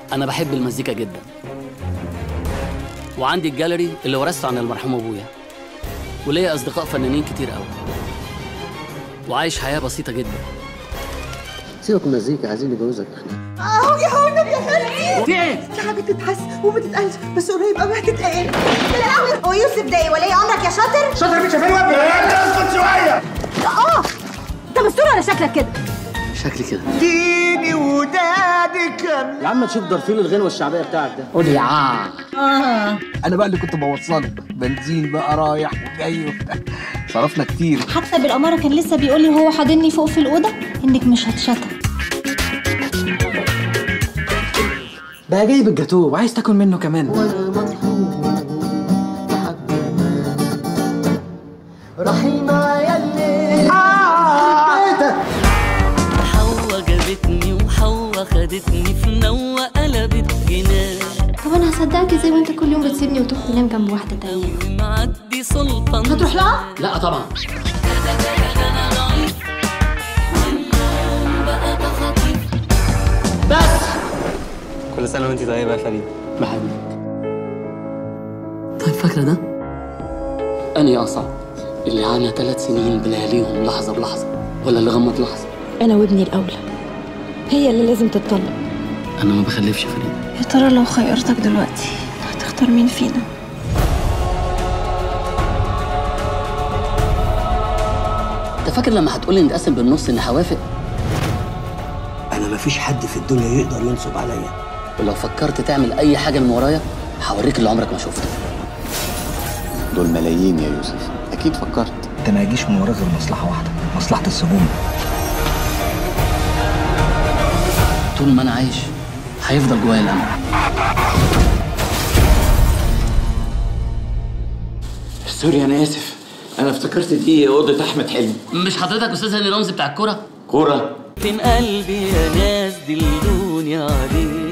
انا بحب المزيكا جدا وعندي الجاليري اللي ورثته عن المرحوم ابويا وليا اصدقاء فنانين كتير قوي وعايش حياه بسيطه جدا سيبك من المزيكا عايزين نجوزك احنا اهو يا هو النبي يا خالد في ايه؟ في حاجه تتحس وما تتقالش بس قريب قوي هتتقال يا لهوي هو يوسف ده إيه؟ ولي امرك يا شاطر؟ شاطر مين شايفين وابني اسكت شويه اه انت مستور على شكلك كده شكلي كده ديني ودادي كان يا عم تشوف درفيل الغنوه الشعبيه بتاعك ده قول يا عا انا بقى اللي كنت بوصله بنزين بقى رايح وجاي صرفنا كتير حتى بالأمارة كان لسه بيقول لي وهو حاضني فوق في الأوضة إنك مش هتشتم بقى جايب الجاتوه وعايز تاكل منه كمان حوا جابتني وحوا خدتني في نوة قلبت جنان طب أنا هصدقك إزاي وأنت كل يوم بتسيبني وتروح تنام جنب واحدة تانية معدي سلطان هتروح لها؟ لا طبعا كل سنة وانت طيبة يا فريد بحبك طيب فاكرة ده؟ أنهي أصعب؟ اللي عانى ثلاث سنين بلياليهم لحظة بلحظة ولا اللي غمض لحظة؟ أنا وابني الأولى هي اللي لازم تتطلق أنا ما بخلفش فريد يا ترى لو خيرتك دلوقتي هتختار مين فينا أنت فاكر لما هتقولي نتقسم بالنص إني هوافق؟ انا مفيش حد في الدنيا يقدر ينصب عليا ولو فكرت تعمل أي حاجة من ورايا هوريك اللي عمرك ما شفته دول ملايين يا يوسف اكيد فكرت انت ما يجيش من وراه غير مصلحه واحده مصلحه السجون طول ما أنا عايش هيفضل جوايا الأمل سوري أنا آسف أنا افتكرت دي أوضة أحمد حلمي مش حضرتك أستاذ هاني رمزي بتاع الكورة؟ كورة فين قلبي يا ناس دلوني عليه